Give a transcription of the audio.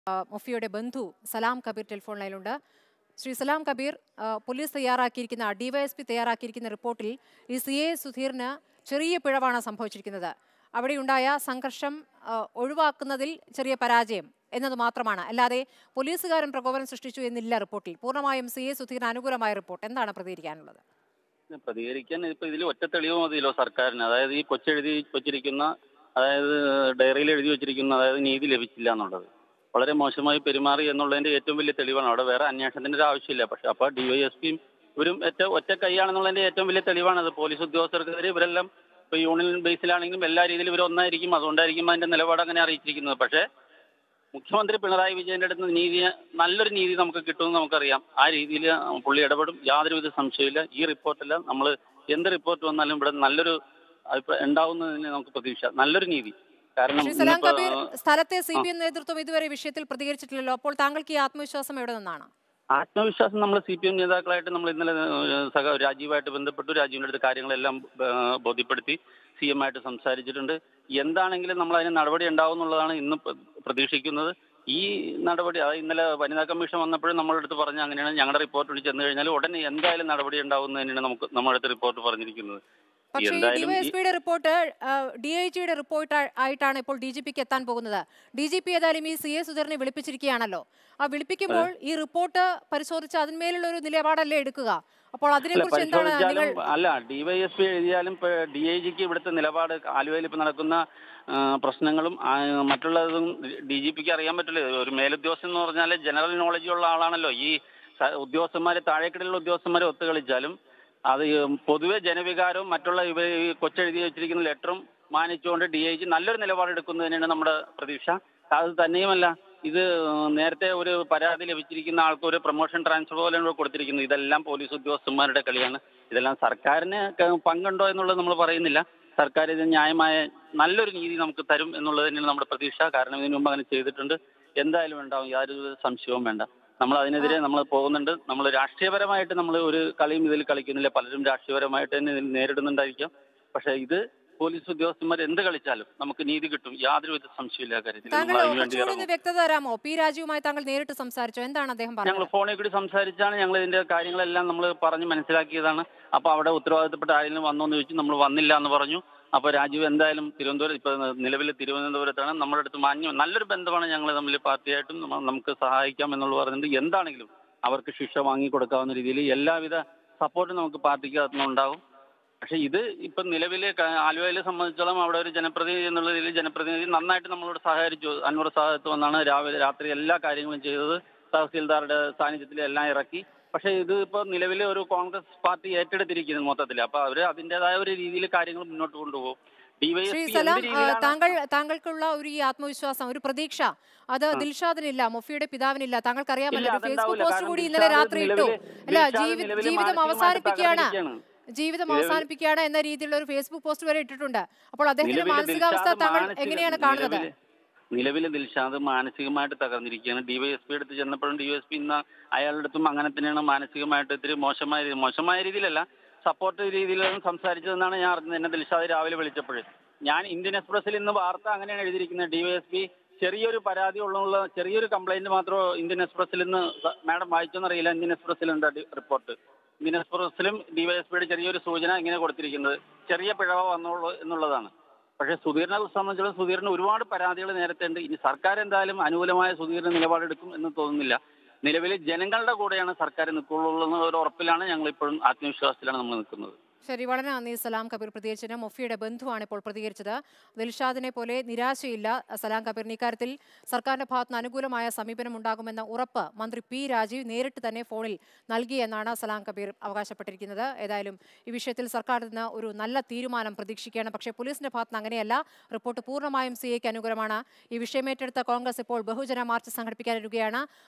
ആ, മുഫിയുടെ ബന്ധു സലാം കബീർ ടെലിഫോൺ ലൈനിലുണ്ട് ശ്രീ സലാം കബീർ ആ, പോലീസ് തയ്യാറാക്കിയിരിക്കുന്ന ഡിവൈഎസ്പി തയ്യാറാക്കിയിരിക്കുന്ന റിപ്പോർട്ടിൽ ഈ സി എ സുധീറിന് ചെറിയ പിഴവാണ് സംഭവിച്ചിരിക്കുന്നത് അവിടെയുണ്ടായ സംഘർഷം ആ, ഒഴിവാക്കുന്നതിൽ ചെറിയ പരാജയം എന്നത് മാത്രമാണ് അല്ലാതെ പോലീസുകാരൻ പ്രകോപനം സൃഷ്ടിച്ചു എന്നില്ല റിപ്പോർട്ടിൽ പൂർണ്ണമായും സി എ സുധീറിന് അനുകൂലമായ റിപ്പോർട്ട് എന്താണ് പ്രതികരിക്കാനുള്ളത് പ്രതികരിക്കാൻ ഇപ്പൊ ഇതിൽ ഒറ്റ തെളിവ് മതിയല്ലോ സർക്കാരിന് അതായത് ഈ കൊച്ചെഴുതി വെച്ചിരിക്കുന്ന അതായത് ഡയറിയിൽ എഴുതി വെച്ചിരിക്കുന്ന അതായത് നീതി ലഭിച്ചില്ല എന്നുള്ളത് വളരെ മോശമായി പെരുമാറി എന്നുള്ളതിന്റെ ഏറ്റവും വലിയ തെളിവാണ് അവിടെ വേറെ അന്വേഷണത്തിന്റെ ഒരു ആവശ്യമില്ല പക്ഷെ അപ്പൊ ഡിവൈഎസ്പിയും ഇവരും ഒറ്റ ഒറ്റ കൈയാണെന്നുള്ളതിന്റെ ഏറ്റവും വലിയ തെളിവാണ് അത് പോലീസ് ഉദ്യോഗസ്ഥർക്കെതിരെ ഇവരെല്ലാം ഇപ്പൊ യൂണിയൻ ബേസിലാണെങ്കിലും എല്ലാ രീതിയിലും ഇവർ ഒന്നായിരിക്കും അതുകൊണ്ടായിരിക്കും അതിന്റെ നിലപാട് അങ്ങനെ അറിയിച്ചിരിക്കുന്നത് പക്ഷേ മുഖ്യമന്ത്രി പിണറായി വിജയന്റെ അടുത്ത് നീതി നല്ലൊരു നീതി നമുക്ക് കിട്ടുമെന്ന് നമുക്കറിയാം ആ രീതിയിൽ പുള്ളി ഇടപെടും യാതൊരുവിധ സംശയമില്ല ഈ റിപ്പോർട്ടെല്ലാം നമ്മൾ എന്ത് റിപ്പോർട്ട് വന്നാലും ഇവിടെ നല്ലൊരു അഭിപ്രായം ഉണ്ടാവുന്നതിന് നമുക്ക് പ്രതീക്ഷ നല്ലൊരു നീതി കാരണം ശ്രീ സലാം ഇന്നിപ്പോ, കബീർ സ്ഥലത്തെ സി ആ. പി എം നേതൃത്വം ഇതുവരെ ഈ വിഷയത്തിൽ പ്രതികരിച്ചിട്ടില്ലല്ലോ അപ്പോൾ താങ്കൾക്ക് ഈ ആത്മവിശ്വാസം എവിടെ നിന്നാണ് ആത്മവിശ്വാസം നമ്മൾ സി പി എം നേതാക്കളായിട്ട് നമ്മൾ ഇന്നലെ ഏഹ്, സഹ രാജീവായിട്ട് ബന്ധപ്പെട്ടു രാജീവിന്റെ അടുത്ത് കാര്യങ്ങളെല്ലാം ഏഹ്, ബോധ്യപ്പെടുത്തി സി എം ആയിട്ട് സംസാരിച്ചിട്ടുണ്ട് എന്താണെങ്കിലും നമ്മൾ അതിന് നടപടി ഉണ്ടാവും എന്നുള്ളതാണ് ഇന്ന് പ്ര- പ്രതീക്ഷിക്കുന്നത് ഈ നടപടി അതായത് ഇന്നലെ വനിതാ കമ്മീഷൻ വന്നപ്പോഴും നമ്മുടെ അടുത്ത് പറഞ്ഞ അങ്ങനെയാണ് ഞങ്ങളുടെ റിപ്പോർട്ട് ചെന്ന് കഴിഞ്ഞാൽ ഉടനെ എന്തായാലും നടപടി ഉണ്ടാവും തന്നെയാണ് നമുക്ക് നമ്മുടെ അടുത്ത് റിപ്പോർട്ട് പറഞ്ഞിരിക്കുന്നത് പക്ഷേ ഈ എന്തായാലും ഈ- ഡിവൈഎസ്പിയുടെ റിപ്പോർട്ട് ഡി ഐ ജിയുടെ റിപ്പോർട്ട് ആയിട്ടാണ് ഇപ്പോൾ ഡി ജി പിക്ക് എത്താൻ പോകുന്നത് ഡി ജി പി ഏതായാലും ഈ സി എ സുധീറിനെ വിളിപ്പിച്ചിരിക്കുകയാണല്ലോ ആ വിളിപ്പിക്കുമ്പോൾ ഈ റിപ്പോർട്ട് പരിശോധിച്ച് അതിന്മേലുള്ള ഒരു നിലപാടല്ലേ എടുക്കുക അപ്പോൾ അല്ല അതിനെക്കുറിച്ച് എന്താണ് നിങ്ങൾ പരിശോധിച്ചാലും അല്ല ഡിവൈഎസ്പി എഴുതിയാലും ഡി ഐ ജിക്ക് ഇവിടുത്തെ നിലപാട് ആലുവയിൽ ഇപ്പൊ നടക്കുന്ന ആ, പ്രശ്നങ്ങളും ആ, മറ്റുള്ളതും ഡി ജി പിക്ക് അറിയാൻ പറ്റില്ല ഒരു മേലുദ്യോഗസ്ഥൻ എന്ന് പറഞ്ഞാൽ ജനറൽ നോളജ് ഉള്ള ആളാണല്ലോ ഈ സ- ഉദ്യോഗസ്ഥന്മാര് താഴേക്കിടയിലുള്ള ഉദ്യോഗസ്ഥന്മാരെ ഒത്തുകളിച്ചാലും അത് ഈ പൊതുവെ ജനവികാരവും മറ്റുള്ള ഇവ ഈ കൊച്ചെഴുതി വെച്ചിരിക്കുന്ന ലെറ്ററും മാനിച്ചുകൊണ്ട് ഡി ഐ ജി നല്ലൊരു നിലപാടെടുക്കുന്നത് തന്നെയാണ് നമ്മുടെ പ്രതീക്ഷ അത് തന്നെയുമല്ല ഇത് നേരത്തെ ഒരു പരാതി ലഭിച്ചിരിക്കുന്ന ആൾക്ക് ഒരു പ്രൊമോഷൻ ട്രാൻസ്ഫർ പോലെയാണ് കൊടുത്തിരിക്കുന്നത് ഇതെല്ലാം പോലീസ് ഉദ്യോഗസ്ഥന്മാരുടെ കളിയാണ് ഇതെല്ലാം സർക്കാരിന് ക- പങ്കുണ്ടോ എന്നുള്ളത് നമ്മൾ പറയുന്നില്ല സർക്കാർ ഇത് ന്യായമായ നല്ലൊരു നീതി നമുക്ക് തരും എന്നുള്ളത് തന്നെയാണ് നമ്മുടെ പ്രതീക്ഷ കാരണം ഇതിനു മുമ്പ് അങ്ങനെ ചെയ്തിട്ടുണ്ട് എന്തായാലും ഉണ്ടാവും യാതൊരു സംശയവും വേണ്ട നമ്മൾ അതിനെതിരെ നമ്മൾ പോകുന്നുണ്ട് നമ്മൾ രാഷ്ട്രീയപരമായിട്ട് നമ്മൾ ഒരു കളിയും ഇതിൽ കളിക്കുന്നില്ല പലരും രാഷ്ട്രീയപരമായിട്ട് തന്നെ ഇതിൽ നേരിടുന്നുണ്ടായിരിക്കാം പക്ഷേ ഇത് പോലീസ് ഉദ്യോഗസ്ഥന്മാർ എന്ത് കളിച്ചാലും നമുക്ക് നീതി കിട്ടും യാതൊരുവിധ സംശയമില്ല ആ കാര്യത്തിൽ താങ്കൾ നമ്മൾ അതിനുവേണ്ടി കുറച്ചുകൂടി ഇറങ്ങും ഒന്ന് വ്യക്തത തരാമോ പി രാജുവുമായി താങ്കൾ നേരിട്ട് സംസാരിച്ചോ എന്താണ് അദ്ദേഹം ഞങ്ങൾ പറഞ്ഞത് ഫോണിൽ കൂടി സംസാരിച്ചാണ് ഞങ്ങൾ ഇതിന്റെ കാര്യങ്ങളെല്ലാം നമ്മൾ പറഞ്ഞ് മനസ്സിലാക്കിയതാണ് അപ്പൊ അവിടെ ഉത്തരവാദിത്തപ്പെട്ട ആരെങ്കിലും വന്നോ എന്ന് ചോദിച്ചു നമ്മൾ വന്നില്ല എന്ന് പറഞ്ഞു അപ്പൊ രാജീവ് എന്തായാലും തിരുവനന്തപുരം ഇപ്പൊ നിലവിൽ തിരുവനന്തപുരത്താണ് നമ്മുടെ അടുത്ത് മാന്യം നല്ലൊരു ബന്ധമാണ് ഞങ്ങൾ തമ്മിൽ പാർട്ടിയായിട്ടും നമ്മ- നമുക്ക് സഹായിക്കാം എന്നുള്ളത് പറഞ്ഞിട്ട് എന്താണെങ്കിലും അവർക്ക് ശിക്ഷ വാങ്ങിക്കൊടുക്കാവുന്ന രീതിയിൽ എല്ലാവിധ സപ്പോർട്ടും നമുക്ക് പാർട്ടിക്ക് അകത്തുനിന്ന് ഉണ്ടാവും പക്ഷെ ഇത് ഇപ്പൊ നിലവിലെ ആലുവയിലെ സംബന്ധിച്ചോളം അവിടെ ഒരു ജനപ്രതിനിധി എന്നുള്ള രീതിയിൽ ജനപ്രതിനിധി നന്നായിട്ട് നമ്മളോട് സഹകരിച്ചു അൻവർ സാഹത്ത് വന്നാണ് രാവിലെ രാത്രി എല്ലാ കാര്യങ്ങളും ചെയ്തത് തഹസീൽദാറുടെ സാന്നിധ്യത്തിൽ എല്ലാം ഇറക്കി പക്ഷെ ഇത് ഇപ്പൊ നിലവിലെ ഒരു കോൺഗ്രസ് പാർട്ടി ഏറ്റെടുത്തിരിക്കുന്നു മൊത്തത്തിൽ അപ്പൊ അവര് അതിന്റേതായ ഒരു രീതിയിൽ കാര്യങ്ങൾ മുന്നോട്ട് കൊണ്ടുപോകും ശ്രീ ഡിവൈഎസ്പി സലാം എന്ത് ആ, രീതിയിലാണ് താങ്കൾ താങ്കൾക്കുള്ള ഒരു ഈ ആത്മവിശ്വാസം ഒരു പ്രതീക്ഷ അത് ദിൽഷാദിനില്ല മുഫിയുടെ പിതാവിനില്ല താങ്കൾക്ക് ഇല്ല, അറിയാമല്ലോ ഒരു അതുണ്ടാവില്ല. ഫേസ്ബുക്ക് പോസ്റ്റ് കാരണം കൂടി ഇന്നലെ ദിൽഷാദ് രാത്രി ഇട്ടു നിലവിലെ- അല്ല ദിൽഷാദ് ജീവി- നിലവിലെ ജീവിതം മാനസികമായിട്ട് അവസാനിപ്പിക്കുകയാണ് തകർന്നിരിക്കുകയാണ്. ജീവിതം നിലവിൽ- അവസാനിപ്പിക്കുകയാണ് എന്ന രീതിയിലുള്ള ഒരു ഫേസ്ബുക്ക് പോസ്റ്റ് വരെ ഇട്ടിട്ടുണ്ട് അപ്പോൾ അദ്ദേഹത്തിന്റെ നിലവിലെ മാനസികാവസ്ഥ ദിൽഷാദ് താങ്കൾ മാനസിക- എങ്ങനെയാണ് കാണുന്നത് നിലവിലെ- നിലവിലെ ദിൽഷാദ് മാനസികമായിട്ട് തകർന്നിരിക്കുകയാണ് ഡിവൈഎസ്പി അടുത്ത് ചെന്നപ്പോഴും ഡിവൈഎസ്പി ഇന്ന് അയാളുടെ അടുത്തും അങ്ങനെ തന്നെയാണ് മാനസികമായിട്ട് ഇത്തിരി മോശമായ രീതി മോശമായ രീതിയിലല്ല സപ്പോർട്ട് രീതിയിലാണ് സംസാരിച്ചതെന്നാണ് ഞാൻ അറിഞ്ഞത് എന്നെ ദിൽഷാദ് രാവിലെ വിളിച്ചപ്പോൾ ഞാൻ ഇന്ത്യൻ എക്സ്പ്രസിൽ ഇന്ന് വാർത്ത അങ്ങനെയാണ് എഴുതിയിരിക്കുന്നത് ഡിവൈഎസ്പി ചെറിയൊരു പരാതി ഉള്ള ചെറിയൊരു കംപ്ലൈന്റ് മാത്രമേ ഇന്ത്യൻ എക്സ്പ്രസിൽ ഇന്ന് മാഡം വായിച്ചോന്നറിയില്ല ഇന്ത്യൻ എക്സ്പ്രസിലുണ്ട് റിപ്പോർട്ട് ഇന്ത്യൻ എക്സ്പ്രസിലും ഡിവൈഎസ്പിയുടെ ചെറിയൊരു സൂചന ഇങ്ങനെ കൊടുത്തിരിക്കുന്നത് ചെറിയ പിഴവ വന്നോളൂ എന്നുള്ളതാണ് പക്ഷേ സുധീറിനെ സംബന്ധിച്ചിടത്തോളം സുധീറിന് ഒരുപാട് പരാതികൾ നേരത്തെ ഉണ്ട് ഇനി സർക്കാർ എന്തായാലും അനുകൂലമായ സുധീറിന് നിലപാടെടുക്കും എന്ന് തോന്നുന്നില്ല നിലവിൽ ജനങ്ങളുടെ കൂടെയാണ് സർക്കാർ നിൽക്കുള്ളൂ എന്ന ഒരു ഉറപ്പിലാണ് ഞങ്ങൾ ഇപ്പോഴും ആത്മവിശ്വാസത്തിലാണ് നമ്മൾ നിൽക്കുന്നത് ശരി വളരെ നന്ദി സലാം കബീർ പ്രതികരിച്ചതിന് മൊഫിയുടെ ബന്ധുവാണ് ഇപ്പോൾ പ്രതികരിച്ചത് ദിൽഷാദിനെ പോലെ നിരാശയില്ല സലാം കബീറിന് ഇക്കാര്യത്തിൽ സർക്കാരിന്റെ ഭാഗത്തുനിന്ന് അനുകൂലമായ സമീപനം ഉണ്ടാകുമെന്ന ഉറപ്പ് മന്ത്രി പി രാജീവ് നേരിട്ട് തന്നെ ഫോണിൽ നൽകിയെന്നാണ് സലാം കബീർ അവകാശപ്പെട്ടിരിക്കുന്നത് ഏതായാലും ഈ വിഷയത്തിൽ സർക്കാരിൽ നിന്ന് ഒരു നല്ല തീരുമാനം പ്രതീക്ഷിക്കുകയാണ് പക്ഷേ പോലീസിന്റെ ഭാഗത്തുനിന്ന് അങ്ങനെയല്ല റിപ്പോർട്ട് പൂർണ്ണമായും സി എക്ക് അനുകൂലമാണ് ഈ വിഷയം ഏറ്റെടുത്ത കോൺഗ്രസ് ഇപ്പോൾ ബഹുജന മാർച്ച് സംഘടിപ്പിക്കാനിരിക്കുകയാണ്